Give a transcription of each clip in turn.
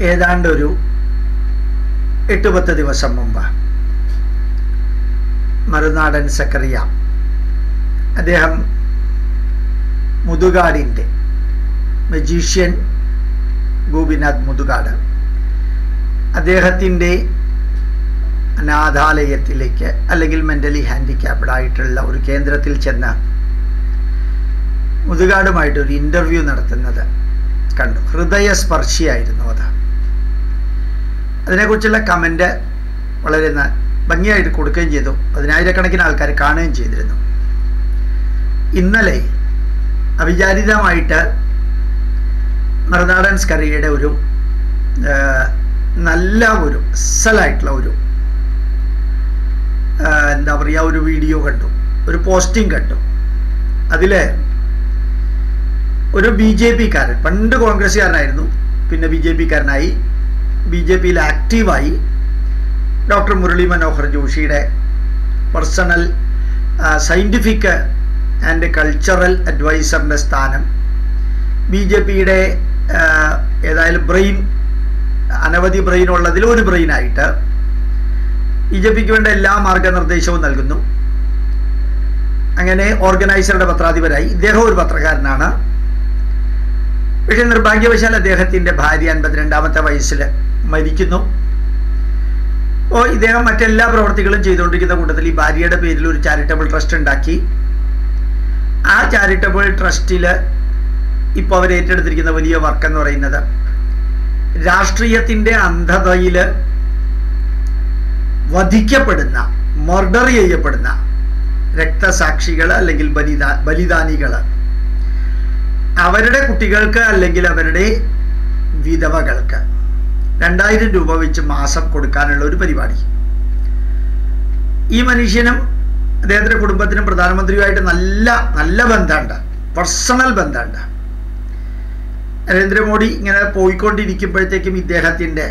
ഏതാണ്ട് ഒരു എട്ട് പത്ത് ദിവസം മുമ്പ് മറുനാടൻ സക്കറിയ അദ്ദേഹം മുതുകാടിൻ്റെ മജീഷ്യൻ ഗോപിനാഥ് മുതുകാട് അദ്ദേഹത്തിൻ്റെ അനാഥാലയത്തിലേക്ക് അല്ലെങ്കിൽ മെൻ്റലി ഹാൻഡിക്യാപ്ഡ് ആയിട്ടുള്ള ഒരു കേന്ദ്രത്തിൽ ചെന്ന് മുതുകാടുമായിട്ട് ഒരു ഇൻ്റർവ്യൂ നടത്തുന്നത് കണ്ടു ഹൃദയസ്പർശിയായിരുന്നു അത് അതിനെക്കുറിച്ചുള്ള കമൻ്റ് വളരെ ന- ഭംഗിയായിട്ട് കൊടുക്കുകയും ചെയ്തു പതിനായിരക്കണക്കിന് ആൾക്കാർ കാണുകയും ചെയ്തിരുന്നു ഇന്നലെ അവിചാരിതമായിട്ട് മറുനാടൻ സ്കറിയുടെ ഒരു ആ, നല്ല ഒരു അസലായിട്ടുള്ള ഒരു ആ, എന്താ പറയുക ഒരു വീഡിയോ കണ്ടു ഒരു പോസ്റ്റിംഗ് കണ്ടു അതിൽ ഒരു ബി ജെ പിക്കാരൻ പണ്ട് കോൺഗ്രസ്സുകാരനായിരുന്നു പിന്നെ ബി ജെ പിക്കാരനായി ബി ജെ പിയിൽ ആക്റ്റീവായി ഡോക്ടർ മുരളി മനോഹർ ജോഷിയുടെ പേഴ്സണൽ സയൻറ്റിഫിക് ആൻഡ് കൾച്ചറൽ അഡ്വൈസറിൻ്റെ സ്ഥാനം ബി ജെ പിയുടെ ഏതായാലും ബ്രെയിൻ അനവധി ബ്രെയിൻ ഉള്ളതിൽ ഒരു ബ്രെയിനായിട്ട് ബി ജെ പിക്ക് വേണ്ട എല്ലാ മാർഗനിർദ്ദേശവും നൽകുന്നു അങ്ങനെ ഓർഗനൈസറുടെ പത്രാധിപരായി ഇദ്ദേഹം ഒരു പത്രക്കാരനാണ് പക്ഷേ നിർഭാഗ്യവശാൽ അദ്ദേഹത്തിൻ്റെ ഭാര്യ അൻപത്തിരണ്ടാമത്തെ വയസ്സിൽ മരിക്കുന്നു അപ്പോൾ ഇദ്ദേഹം മറ്റെല്ലാ പ്രവർത്തികളും ചെയ്തുകൊണ്ടിരിക്കുന്ന കൂട്ടത്തിൽ ഈ ഭാര്യയുടെ പേരിൽ ഒരു ചാരിറ്റബിൾ ട്രസ്റ്റ് ഉണ്ടാക്കി ആ ചാരിറ്റബിൾ ട്രസ്റ്റിൽ ഇപ്പോൾ അവർ ഏറ്റെടുത്തിരിക്കുന്ന വലിയ വർക്ക് എന്ന് പറയുന്നത് രാഷ്ട്രീയത്തിൻ്റെ അന്ധതയിൽ വധിക്കപ്പെടുന്ന മർഡർ ചെയ്യപ്പെടുന്ന രക്തസാക്ഷികൾ അല്ലെങ്കിൽ ബലിദാ ബലിദാനികൾ അവരുടെ കുട്ടികൾക്ക് അല്ലെങ്കിൽ അവരുടെ വിധവകൾക്ക് രണ്ടായിരം രൂപ വെച്ച് മാസം കൊടുക്കാനുള്ള ഒരു പരിപാടി ഈ മനുഷ്യനും അദ്ദേഹത്തിൻ്റെ കുടുംബത്തിനും പ്രധാനമന്ത്രിയുമായിട്ട് നല്ല നല്ല ബന്ധമുണ്ട് പേഴ്സണൽ ബന്ധമുണ്ട് നരേന്ദ്രമോദി ഇങ്ങനെ പോയിക്കൊണ്ടിരിക്കുമ്പോഴത്തേക്കും ഇദ്ദേഹത്തിൻ്റെ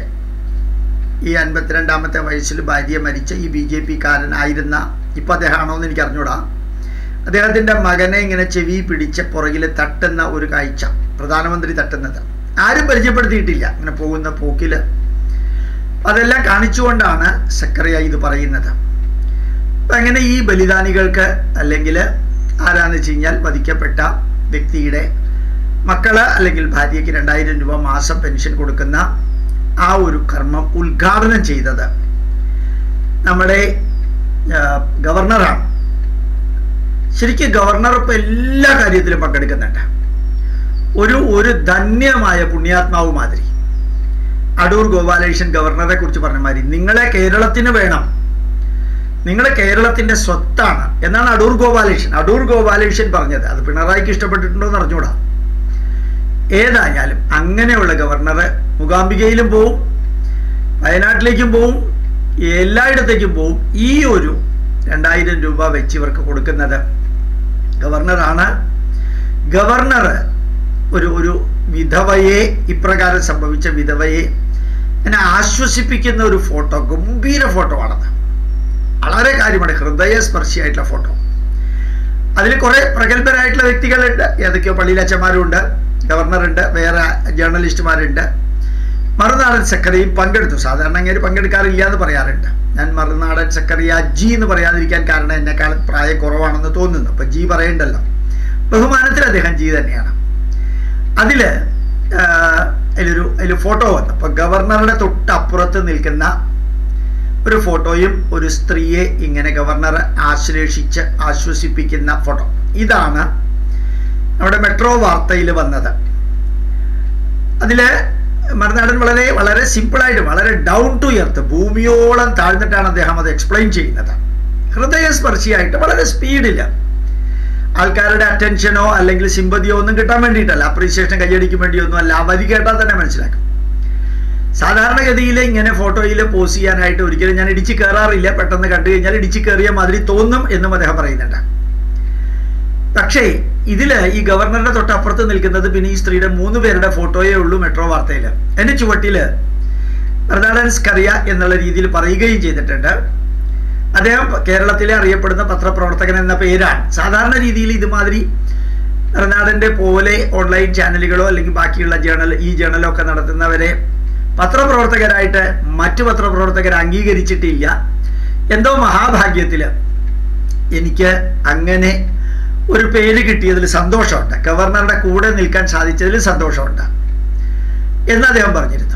ഈ അൻപത്തിരണ്ടാമത്തെ വയസ്സിൽ ഭാര്യ മരിച്ച ഈ ബി ജെ പിക്കാരനായിരുന്ന ഇപ്പം അദ്ദേഹമാണോ എന്ന് എനിക്ക് അറിഞ്ഞൂടാ അദ്ദേഹത്തിൻ്റെ മകനെ ഇങ്ങനെ ചെവി പിടിച്ച് പുറകിൽ തട്ടുന്ന ഒരു കാഴ്ച പ്രധാനമന്ത്രി തട്ടുന്നത് ആരും പരിചയപ്പെടുത്തിയിട്ടില്ല ഇങ്ങനെ പോകുന്ന പോക്കിൽ അതെല്ലാം കാണിച്ചുകൊണ്ടാണ് സക്കറിയ ഇത് പറയുന്നത് അപ്പം അങ്ങനെ ഈ ബലിദാനികൾക്ക് അല്ലെങ്കിൽ ആരാന്ന് വെച്ച് കഴിഞ്ഞാൽ വധിക്കപ്പെട്ട വ്യക്തിയുടെ മക്കള് അല്ലെങ്കിൽ ഭാര്യയ്ക്ക് രണ്ടായിരം രൂപ മാസം പെൻഷൻ കൊടുക്കുന്ന ആ ഒരു കർമ്മം ഉദ്ഘാടനം ചെയ്തത് നമ്മുടെ ആ, ഗവർണറാണ് ശരിക്കും ഗവർണർ ഇപ്പം എല്ലാ കാര്യത്തിലും പങ്കെടുക്കുന്നുണ്ട് ഒരു ഒരു ധന്യമായ പുണ്യാത്മാവ് മാതിരി അടൂർ ഗോപാലകൃഷ്ണൻ ഗവർണറെ കുറിച്ച് പറഞ്ഞ മാതിരി നിങ്ങളെ കേരളത്തിന് വേണം നിങ്ങൾ കേരളത്തിന്റെ സ്വത്താണ് എന്നാണ് അടൂർ ഗോപാലകൃഷ്ണൻ അടൂർ ഗോപാലകൃഷ്ണൻ പറഞ്ഞത് അത് പിണറായിക്ക് ഇഷ്ടപ്പെട്ടിട്ടുണ്ടോ എന്ന് അറിഞ്ഞൂടാ ഏതായാലും അങ്ങനെയുള്ള ഗവർണർ മുകാംബികയിലും പോവും വയനാട്ടിലേക്കും പോവും എല്ലായിടത്തേക്കും പോവും ഈ ഒരു രണ്ടായിരം രൂപ വെച്ച് ഇവർക്ക് കൊടുക്കുന്നത് ഗവർണറാണ് ഗവർണർ ഒരു ഒരു വിധവയെ ഇപ്രകാരം സംഭവിച്ച വിധവയെ എന്നെ ആശ്വസിപ്പിക്കുന്ന ഒരു ഫോട്ടോ ഗംഭീര ഫോട്ടോ ആണത് വളരെ കാര്യമാണ് ഹൃദയസ്പർശിയായിട്ടുള്ള ഫോട്ടോ അതിൽ കുറെ പ്രഗത്ഭരായിട്ടുള്ള വ്യക്തികളുണ്ട് ഏതൊക്കെയോ പള്ളിയിലച്ചന്മാരുണ്ട് ഗവർണറുണ്ട് വേറെ ജേർണലിസ്റ്റുമാരുണ്ട് മറുനാടൻ സെക്രട്ടറിയും പങ്കെടുത്തു സാധാരണ അങ്ങനെ പങ്കെടുക്കാറില്ല എന്ന് പറയാറുണ്ട് ഞാൻ മറുനാടൻ സെക്രട്ടറിയ ജി എന്ന് പറയാതിരിക്കാൻ കാരണം എന്നെക്കാൾ പ്രായം കുറവാണെന്ന് തോന്നുന്നു അപ്പം ജി പറയണ്ടല്ലോ ബഹുമാനത്തിൽ അദ്ദേഹം ജി തന്നെയാണ് അതിൽ അതിലൊരു അതിൽ ഫോട്ടോ വന്നു അപ്പം ഗവർണറുടെ തൊട്ടപ്പുറത്ത് നിൽക്കുന്ന ഒരു ഫോട്ടോയും ഒരു സ്ത്രീയെ ഇങ്ങനെ ഗവർണർ ആശ്ലേഷിച്ച് ആശ്വസിപ്പിക്കുന്ന ഫോട്ടോ ഇതാണ് നമ്മുടെ മെട്രോ വാർത്തയിൽ വന്നത് അതിൽ മറുനാടൻ വളരെ വളരെ സിമ്പിളായിട്ട് വളരെ ഡൗൺ ടു എർത്ത് ഭൂമിയോളം താഴ്ന്നിട്ടാണ് അദ്ദേഹം അത് എക്സ്പ്ലെയിൻ ചെയ്യുന്നത് ഹൃദയസ്പർശിയായിട്ട് വളരെ സ്പീഡില്ല ആൾക്കാരുടെ അറ്റൻഷനോ അല്ലെങ്കിൽ സിമ്പതിയോ ഒന്നും കിട്ടാൻ വേണ്ടിയിട്ടല്ല അപ്രീസിയേഷൻ കൈയടിക്കാൻ വേണ്ടിയൊന്നും അല്ല ആ വരി കേട്ടാൽ തന്നെ മനസ്സിലാക്കും സാധാരണഗതിയിൽ ഇങ്ങനെ ഫോട്ടോയിൽ പോസ്റ്റ് ചെയ്യാനായിട്ട് ഒരിക്കലും ഞാൻ ഇടിച്ച് കയറാറില്ല പെട്ടെന്ന് കണ്ടു കഴിഞ്ഞാൽ ഇടിച്ച് കയറിയ മാതിരി തോന്നും എന്നും അദ്ദേഹം പറയുന്നുണ്ട് പക്ഷേ ഇതിൽ ഈ ഗവർണറുടെ തൊട്ടപ്പുറത്ത് നിൽക്കുന്നത് പിന്നെ ഈ സ്ത്രീയുടെ മൂന്ന് പേരുടെ ഫോട്ടോയേ ഉള്ളൂ മെട്രോ വാർത്തയിൽ എൻ്റെ ചുവട്ടിൽ പ്രധാനൻസ് കറിയ എന്നുള്ള രീതിയിൽ പറയുകയും ചെയ്തിട്ടുണ്ട് അദ്ദേഹം കേരളത്തിലെ അറിയപ്പെടുന്ന പത്രപ്രവർത്തകൻ എന്ന പേരാണ് സാധാരണ രീതിയിൽ ഇതുമാതിരി മറുനാടൻ്റെ പോലെ ഓൺലൈൻ ചാനലുകളോ അല്ലെങ്കിൽ ബാക്കിയുള്ള ജേണൽ ഈ ജേണലോ ഒക്കെ നടത്തുന്നവരെ പത്രപ്രവർത്തകരായിട്ട് മറ്റു പത്രപ്രവർത്തകർ അംഗീകരിച്ചിട്ടില്ല എന്തോ മഹാഭാഗ്യത്തിൽ എനിക്ക് അങ്ങനെ ഒരു പേര് കിട്ടിയതിൽ സന്തോഷമുണ്ട് ഗവർണറുടെ കൂടെ നിൽക്കാൻ സാധിച്ചതിൽ സന്തോഷമുണ്ട് എന്ന് അദ്ദേഹം പറഞ്ഞിരുന്നു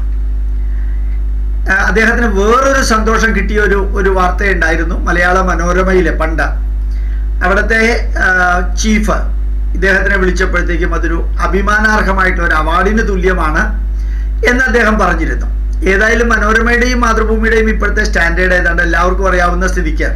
ആ, അദ്ദേഹത്തിന് വേറൊരു സന്തോഷം കിട്ടിയ ഒരു ഒരു വാർത്തയുണ്ടായിരുന്നു മലയാള മനോരമയിലെ പണ്ട് അവിടുത്തെ ആ, ചീഫ് ഇദ്ദേഹത്തിനെ വിളിച്ചപ്പോഴത്തേക്കും അതൊരു അഭിമാനാർഹമായിട്ടുള്ള ഒരു അവാർഡിന് തുല്യമാണ് എന്ന് അദ്ദേഹം പറഞ്ഞിരുന്നു ഏതായാലും മനോരമയുടെയും മാതൃഭൂമിയുടെയും ഇപ്പോഴത്തെ സ്റ്റാൻഡേർഡ് ഏതാണ്ട് എല്ലാവർക്കും അറിയാവുന്ന സ്ഥിതിക്ക്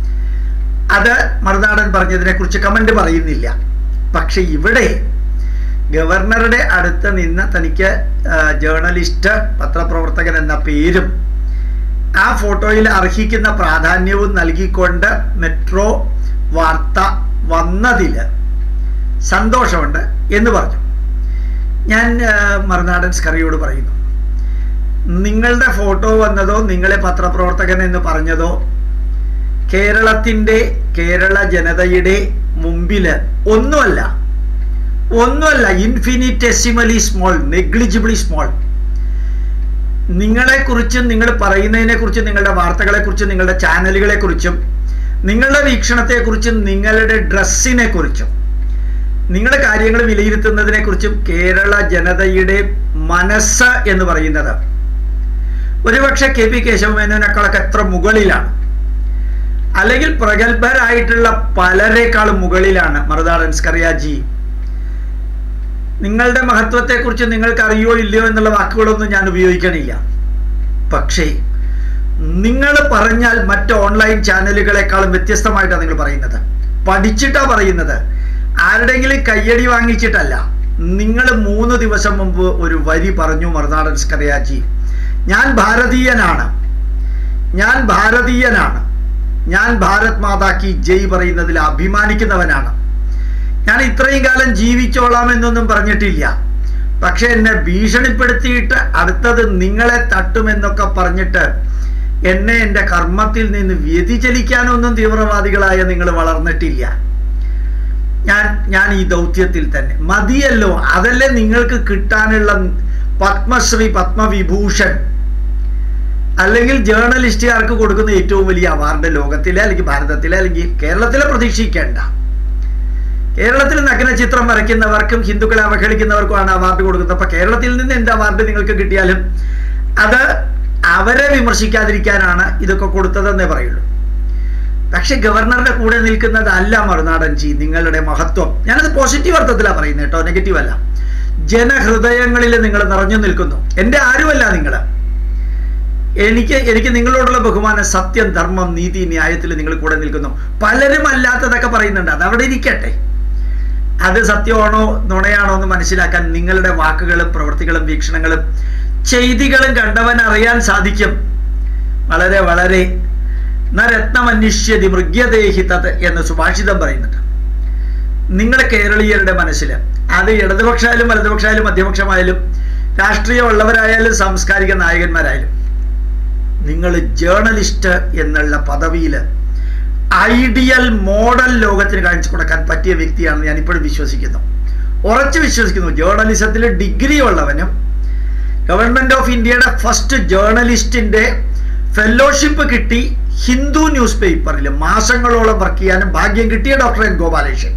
അത് മറുനാടൻ പറഞ്ഞതിനെ കുറിച്ച് കമന്റ് പറയുന്നില്ല പക്ഷെ ഇവിടെ ഗവർണറുടെ അടുത്ത് നിന്ന് തനിക്ക് ആ, ജേർണലിസ്റ്റ് പത്രപ്രവർത്തകൻ എന്ന പേരും ആ ഫോട്ടോയിൽ അർഹിക്കുന്ന പ്രാധാന്യവും നൽകിക്കൊണ്ട് മെട്രോ വാർത്ത വന്നതിൽ സന്തോഷമുണ്ട് എന്ന് പറഞ്ഞു ഞാൻ ആ, മറുനാടൻ സ്കറിയോട് പറയുന്നു നിങ്ങളുടെ ഫോട്ടോ വന്നതോ നിങ്ങളെ പത്രപ്രവർത്തകൻ എന്ന് പറഞ്ഞതോ കേരളത്തിൻ്റെ കേരള ജനതയുടെ മുമ്പിൽ ഒന്നുമല്ല ഒന്നുമല്ല ഇൻഫിനിറ്റെസിമലി സ്മോൾ നെഗ്ലിജിബിളി സ്മോൾ നിങ്ങളെക്കുറിച്ചും നിങ്ങൾ പറയുന്നതിനെക്കുറിച്ചും നിങ്ങളുടെ വാർത്തകളെക്കുറിച്ചും നിങ്ങളുടെ ചാനലുകളെക്കുറിച്ചും നിങ്ങളുടെ വീക്ഷണത്തെക്കുറിച്ചും നിങ്ങളുടെ ഡ്രസ്സിനെ കുറിച്ചും നിങ്ങളുടെ കാര്യങ്ങൾ വിലയിരുത്തുന്നതിനെക്കുറിച്ചും കേരള ജനതയുടെ മനസ്സ് എന്ന് പറയുന്നത് ഒരുപക്ഷെ കെ പി കേശവമേനോനേക്കാളൊക്കെ എത്ര മുകളിലാണ് അല്ലെങ്കിൽ പ്രഗത്ഭരായിട്ടുള്ള പലരെക്കാളും മുകളിലാണ് മറുനാടൻ സ്കറിയാജി നിങ്ങളുടെ മഹത്വത്തെക്കുറിച്ച് നിങ്ങൾക്ക് അറിയോ ഇല്ലയോ എന്നുള്ള വാക്കുകളൊന്നും ഞാൻ ഉപയോഗിക്കണില്ല പക്ഷേ നിങ്ങൾ പറഞ്ഞാൽ മറ്റ് ഓൺലൈൻ ചാനലുകളെക്കാളും വ്യത്യസ്തമായിട്ടാണ് നിങ്ങൾ പറയുന്നത് പഠിച്ചിട്ടാ പറയുന്നത് ആരുടെങ്കിലും കയ്യടി വാങ്ങിച്ചിട്ടല്ല നിങ്ങൾ മൂന്ന് ദിവസം മുമ്പ് ഒരു വരി പറഞ്ഞു മറുനാടൻ സ്കറിയാജി ഞാൻ ഭാരതീയനാണ് ഞാൻ ഭാരതീയനാണ് ഞാൻ ഭാരത് മാതാ കി ജയ് പറയുന്നതിൽ അഭിമാനിക്കുന്നവനാണ് ഞാൻ ഇത്രയും കാലം ജീവിച്ചോളാം എന്നൊന്നും പറഞ്ഞിട്ടില്ല പക്ഷെ എന്നെ ഭീഷണിപ്പെടുത്തിയിട്ട് അടുത്തത് നിങ്ങളെ തട്ടുമെന്നൊക്കെ പറഞ്ഞിട്ട് എന്നെ എൻ്റെ കർമ്മത്തിൽ നിന്ന് വ്യതിചലിക്കാനൊന്നും തീവ്രവാദികളായ നിങ്ങൾ വളർന്നിട്ടില്ല ഞാൻ ഞാൻ ഈ ദൗത്യത്തിൽ തന്നെ മതിയല്ലോ അതല്ലേ നിങ്ങൾക്ക് കിട്ടാനുള്ള പത്മശ്രീ പത്മവിഭൂഷൺ അല്ലെങ്കിൽ ജേർണലിസ്റ്റുകാർക്ക് കൊടുക്കുന്ന ഏറ്റവും വലിയ അവാർഡ് ലോകത്തിലെ അല്ലെങ്കിൽ ഭാരതത്തിലെ അല്ലെങ്കിൽ കേരളത്തിലെ പ്രതീക്ഷിക്കേണ്ട കേരളത്തിൽ നഗ്ന ചിത്രം വരയ്ക്കുന്നവർക്കും ഹിന്ദുക്കളെ അവഹേളിക്കുന്നവർക്കുമാണ് അവാർഡ് കൊടുക്കുന്നത് അപ്പൊ കേരളത്തിൽ നിന്ന് എന്ത് അവാർഡ് നിങ്ങൾക്ക് കിട്ടിയാലും അത് അവരെ വിമർശിക്കാതിരിക്കാനാണ് ഇതൊക്കെ കൊടുത്തതെന്നേ പറയുള്ളൂ പക്ഷെ ഗവർണറുടെ കൂടെ നിൽക്കുന്നതല്ല മറുനാടൻ ജി നിങ്ങളുടെ മഹത്വം ഞാനത് പോസിറ്റീവ് അർത്ഥത്തിലാണ് പറയുന്നത് കേട്ടോ നെഗറ്റീവ് അല്ല ജനഹൃദയങ്ങളിൽ നിങ്ങൾ നിറഞ്ഞു നിൽക്കുന്നു എൻ്റെ ആരുമല്ല നിങ്ങൾ എനിക്ക് എനിക്ക് നിങ്ങളോടുള്ള ബഹുമാനം സത്യം ധർമ്മം നീതി ന്യായത്തിൽ നിങ്ങൾ കൂടെ നിൽക്കുന്നു പലരും അല്ലാത്തതൊക്കെ പറയുന്നുണ്ട് അത് അവിടെ ഇരിക്കട്ടെ അത് സത്യമാണോ നുണയാണോ എന്ന് മനസ്സിലാക്കാൻ നിങ്ങളുടെ വാക്കുകളും പ്രവൃത്തികളും വീക്ഷണങ്ങളും ചെയ്തികളും കണ്ടവൻ അറിയാൻ സാധിക്കും വളരെ വളരെ നരത്നമന്വേഷ്യതി മൃഗ്യദേഹി തത് എന്ന് സുഭാഷിതം പറയുന്നുണ്ട് നിങ്ങളുടെ കേരളീയരുടെ മനസ്സിൽ അത് ഇടതുപക്ഷമായാലും വലതുപക്ഷമായാലും മധ്യപക്ഷമായാലും രാഷ്ട്രീയമുള്ളവരായാലും സാംസ്കാരിക നായകന്മാരായാലും നിങ്ങൾ ജേർണലിസ്റ്റ് എന്നുള്ള പദവിയിൽ ഐഡിയൽ മോഡൽ ലോകത്തിന് കാണിച്ചു കൊടുക്കാൻ പറ്റിയ വ്യക്തിയാണെന്ന് ഞാൻ ഇപ്പോഴും വിശ്വസിക്കുന്നു ഉറച്ചു വിശ്വസിക്കുന്നു ജേർണലിസത്തിൽ ഡിഗ്രി ഉള്ളവനും ഗവൺമെന്റ് ഓഫ് ഇന്ത്യയുടെ ഫസ്റ്റ് ജേർണലിസ്റ്റിന്റെ ഫെലോഷിപ്പ് കിട്ടി ഹിന്ദു ന്യൂസ് പേപ്പറിൽ മാസങ്ങളോളം വർക്ക് ചെയ്യാനും ഭാഗ്യം കിട്ടിയ ഡോക്ടർ എൻ ഗോപാലകൃഷ്ണൻ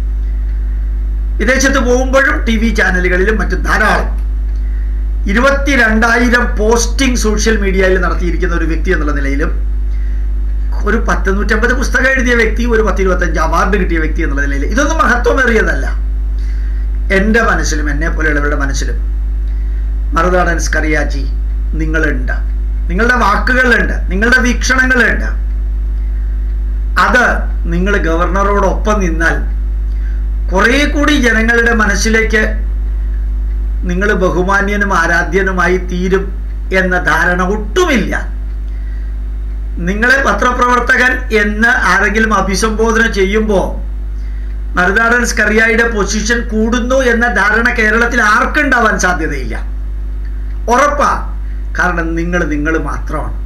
വിദേശത്ത് പോകുമ്പോഴും ടി വി ചാനലുകളിലും മറ്റും ധാരാളം ഇരുപത്തിരണ്ടായിരം പോസ്റ്റിംഗ് സോഷ്യൽ മീഡിയയിൽ നടത്തിയിരിക്കുന്ന ഒരു വ്യക്തി എന്നുള്ള നിലയിലും ഒരു പത്ത് നൂറ്റമ്പത് പുസ്തകം എഴുതിയ വ്യക്തി ഒരു പത്ത് ഇരുപത്തഞ്ച് അവാർഡ് കിട്ടിയ വ്യക്തി എന്നുള്ള നിലയിൽ ഇതൊന്നും മഹത്വമേറിയതല്ല എൻ്റെ മനസ്സിലും എന്നെ പോലെയുള്ളവരുടെ മനസ്സിലും മറുനാടൻ സ്കറിയാജി നിങ്ങളുണ്ട് നിങ്ങളുടെ വാക്കുകളുണ്ട് നിങ്ങളുടെ വീക്ഷണങ്ങളുണ്ട് അത് നിങ്ങൾ ഗവർണറോടൊപ്പം നിന്നാൽ കുറെ കൂടി ജനങ്ങളുടെ മനസ്സിലേക്ക് നിങ്ങൾ ബഹുമാന്യനും ആരാധ്യനുമായി തീരും എന്ന ധാരണ ഒട്ടുമില്ല നിങ്ങളെ പത്രപ്രവർത്തകൻ എന്ന് ആരെങ്കിലും അഭിസംബോധന ചെയ്യുമ്പോൾ മറുനാടൻ സ്കറിയായുടെ പൊസിഷൻ കൂടുന്നു എന്ന ധാരണ കേരളത്തിൽ ആർക്കുണ്ടാവാൻ സാധ്യതയില്ല ഉറപ്പാ കാരണം നിങ്ങൾ നിങ്ങൾ മാത്രമാണ്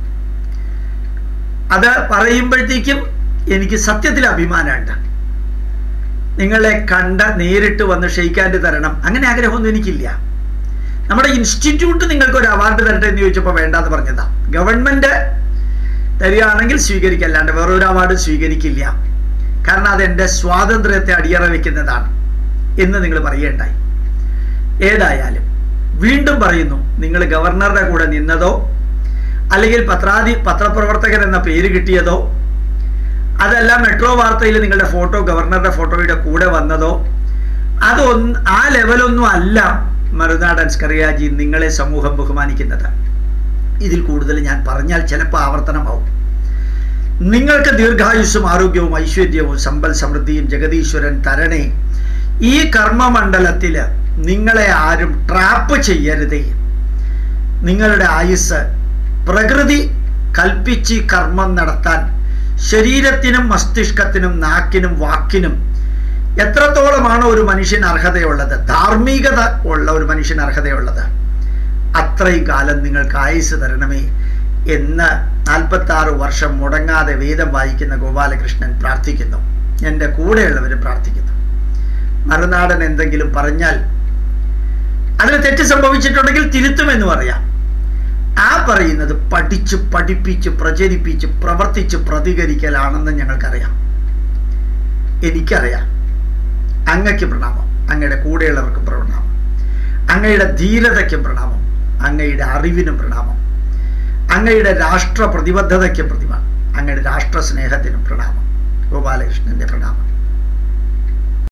അത് പറയുമ്പോഴത്തേക്കും എനിക്ക് സത്യത്തിൽ അഭിമാനമുണ്ട് നിങ്ങളെ കണ്ട നേരിട്ട് വന്ന് ഷെയ്ക്കാൻഡ് തരണം അങ്ങനെ ആഗ്രഹമൊന്നും എനിക്കില്ല നമ്മുടെ ഇൻസ്റ്റിറ്റ്യൂട്ട് നിങ്ങൾക്ക് ഒരു അവാർഡ് തരട്ടെ എന്ന് ചോദിച്ചപ്പോൾ വേണ്ടാന്ന് പറഞ്ഞതാ ഗവൺമെന്റ് തരികയാണെങ്കിൽ സ്വീകരിക്കുക അല്ലാണ്ട് വേറൊരു അവാർഡ് സ്വീകരിക്കില്ല കാരണം അത് എൻ്റെ സ്വാതന്ത്ര്യത്തെ അടിയറ വെക്കുന്നതാണ് എന്ന് നിങ്ങൾ പറയേണ്ടായി ഏതായാലും വീണ്ടും പറയുന്നു നിങ്ങൾ ഗവർണറുടെ കൂടെ നിന്നതോ അല്ലെങ്കിൽ പത്രാധി പത്രപ്രവർത്തകൻ എന്ന പേര് കിട്ടിയതോ അതല്ല മെട്രോ വാർത്തയിൽ നിങ്ങളുടെ ഫോട്ടോ ഗവർണറുടെ ഫോട്ടോയുടെ കൂടെ വന്നതോ അതൊന്ന് ആ ലെവലൊന്നും അല്ല മറുനാടൻ സ്കറിയാജി നിങ്ങളെ സമൂഹം ബഹുമാനിക്കുന്നത് ഇതിൽ കൂടുതൽ ഞാൻ പറഞ്ഞാൽ ചിലപ്പോൾ ആവർത്തനമാവും നിങ്ങൾക്ക് ദീർഘായുസ്സും ആരോഗ്യവും ഐശ്വര്യവും സമ്പൽ സമൃദ്ധിയും ജഗദീശ്വരൻ തരണേ ഈ കർമ്മമണ്ഡലത്തിൽ നിങ്ങളെ ആരും ട്രാപ്പ് ചെയ്യരുതേ നിങ്ങളുടെ ആയുസ് പ്രകൃതി കൽപ്പിച്ച് കർമ്മം നടത്താൻ ശരീരത്തിനും മസ്തിഷ്കത്തിനും നാക്കിനും വാക്കിനും എത്രത്തോളമാണ് ഒരു മനുഷ്യന് അർഹതയുള്ളത് ധാർമ്മികത ഉള്ള ഒരു മനുഷ്യന് അർഹതയുള്ളത് അത്രയും കാലം നിങ്ങൾക്ക് ആയുസ് തരണമേ എന്ന് നാൽപ്പത്തി ആറ് വർഷം മുടങ്ങാതെ വേദം വായിക്കുന്ന ഗോപാലകൃഷ്ണൻ പ്രാർത്ഥിക്കുന്നു എൻ്റെ കൂടെയുള്ളവർ പ്രാർത്ഥിക്കുന്നു മറുനാടൻ എന്തെങ്കിലും പറഞ്ഞാൽ അതിന് തെറ്റ് സംഭവിച്ചിട്ടുണ്ടെങ്കിൽ തിരുത്തുമെന്ന് പറയാം ആ പറയുന്നത് പഠിച്ച് പഠിപ്പിച്ച് പ്രചരിപ്പിച്ച് പ്രവർത്തിച്ച് പ്രതികരിക്കലാണെന്ന് ഞങ്ങൾക്കറിയാം എനിക്കറിയാം അങ്ങയ്ക്ക് പ്രണാമം അങ്ങയുടെ കൂടെയുള്ളവർക്ക് പ്രണാമം അങ്ങയുടെ ധീരതയ്ക്കും പ്രണാമം അങ്ങയുടെ അറിവിനും പ്രണാമം അങ്ങയുടെ രാഷ്ട്ര പ്രതിബദ്ധതയ്ക്കും പ്രതിമ അങ്ങയുടെ രാഷ്ട്ര സ്നേഹത്തിനും പ്രണാമം ഗോപാലകൃഷ്ണന്റെ പ്രണാമം